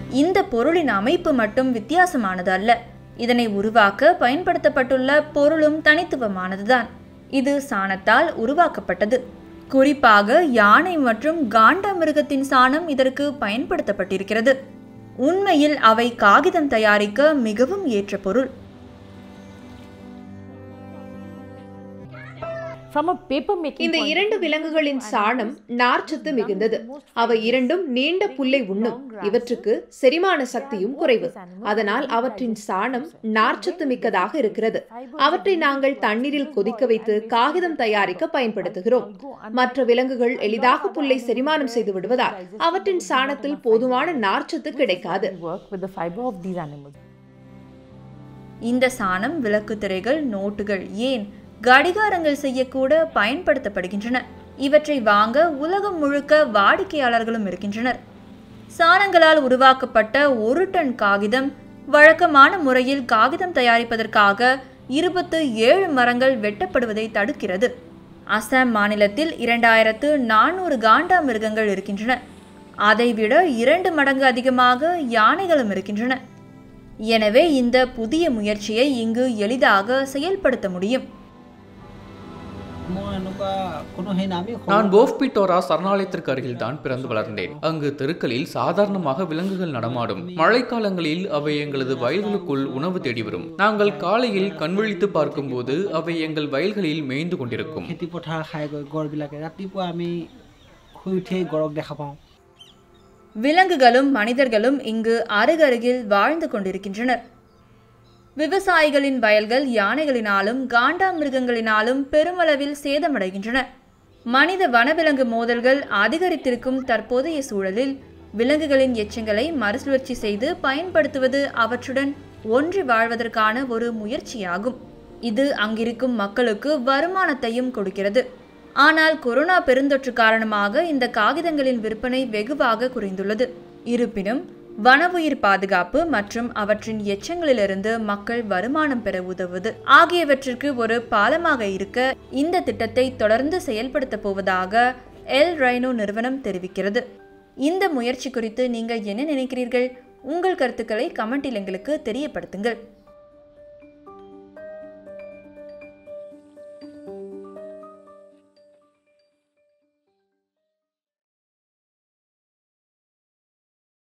இந்த பொருளின் அமைப்பு மட்டும் வித்தியாசமானது அல்ல இதனை உருவாக்க பயன்படுத்தப்பட்டுள்ள பொருளும் தனித்துவமானதுதான் இது சாணத்தால் உருவாக்கப்பட்டது குறிப்பாக யானை மற்றும் காண்டாமிருகத்தின் சாணம் இதற்கு பயன்படுத்தப்பட்டிருக்கிறது உண்மையில் அவை காகிதம் தயாரிக்க மிகவும் ஏற்ற பொருள் From a paper making இந்த point இரண்டு of view, விலங்குகளின் animals சாணம் are நார்ச்சத்து most மிகுந்தது most அவை animals இரண்டும் நீண்ட eat புல்லை உண்ணும் long grasses. இவற்றுக்கு செரிமான சக்தியும் more குறைவு these animals அதனால் have அவற்றின் digestive சாணம் process. So நார்ச்சத்து when மிக்கதாக they இருக்கிறது fibers அவற்றை of நாங்கள் these தண்ணீரில் fibers கொதிக்க boil வைத்து and basically காகிதம் they தயாரிக்க fiber. பயன்படுத்துகிறோம் Although unlike மற்ற விலங்குகள் a lot எளிதாக of புல்லை animals செரிமானம் where செய்து விடுவதால் digestive அவற்றின் ability does not சாணத்தில் have போதுமான fiber. நார்ச்சத்து This கிடைக்காது will work with the fiber of these animals. இந்த சாணம் விளக்கு திரைகள் நோட்டுகள் ஏன் கடிகாரங்கள் செய்யக்கூட பயன்படுத்தப்படுகின்றன இவற்றை வாங்க உலகம் முழுக்க வாடிக்கையாளர்களும் இருக்கின்றனர் சாணங்களால் உருவாக்கப்பட்ட ஒரு டன் காகிதம் வழக்கமான முறையில் காகிதம் தயாரிப்பதற்காக இருபத்து ஏழு மரங்கள் வெட்டப்படுவதை தடுக்கிறது அசாம் மாநிலத்தில் இரண்டாயிரத்து நானூறு காண்டா மிருகங்கள் இருக்கின்றன அதைவிட இரண்டு மடங்கு அதிகமாக யானைகளும் இருக்கின்றன எனவே இந்த புதிய முயற்சியை இங்கு எளிதாக செயல்படுத்த முடியும் মই এনেকুৱা কোনো সেই নামেই நான் போஃபிட்டோரா சரணாலயத்திற்கு அருகில் தான் பிறந்து வளர்ந்தேன் அங்கு தெருக்களில் சாதாரணமாக விலங்குகள் நடமாடும் மழைக்காலங்களில் அவை எங்களது வயல்களுக்குள் உணவு தேடி வரும் நாங்கள் காலையில் கண்விழித்து பார்க்கும்போது அவை எங்கள் வயல்களில் மேய்ந்து கொண்டிருக்கும் খেতি পথাৰ খাই গৈ গড়বিলাকে ৰাতিপুৱা আমি শুই উঠিয়েই গড়ক দেখা পাওঁ விலங்குகளும் மனிதர்களும் இங்கு அருகருகில் வாழ்ந்து கொண்டிருக்கின்றனர் விவசாயிகளின் வயல்கள் யானைகளினாலும் காண்டாமிருகங்களினாலும் பெருமளவில் சேதமடைகின்றன மனித வனவிலங்கு மோதல்கள் அதிகரித்திருக்கும் தற்போதைய சூழலில் விலங்குகளின் எச்சங்களை மறுசுழற்சி செய்து பயன்படுத்துவது அவற்றுடன் ஒன்றி வாழ்வதற்கான ஒரு முயற்சியாகும் இது அங்கிருக்கும் மக்களுக்கு வருமானத்தையும் கொடுக்கிறது ஆனால் கொரோனா பெருந்தொற்று காரணமாக இந்த காகிதங்களின் விற்பனை வெகுவாக குறைந்துள்ளது இருப்பினும் வன உயிர் பாதுகாப்பு மற்றும் அவற்றின் எச்சங்களிலிருந்து மக்கள் வருமானம் பெற உதவுவது ஆகியவற்றிற்கு ஒரு பாலமாக இருக்க இந்த திட்டத்தை தொடர்ந்து செயல்படுத்தப் போவதாக எல் ரைனோ நிறுவனம் தெரிவிக்கிறது இந்த முயற்சி குறித்து நீங்கள் என்ன நினைக்கிறீர்கள் உங்கள் கருத்துக்களை கமெண்டில் எங்களுக்கு தெரியப்படுத்துங்கள்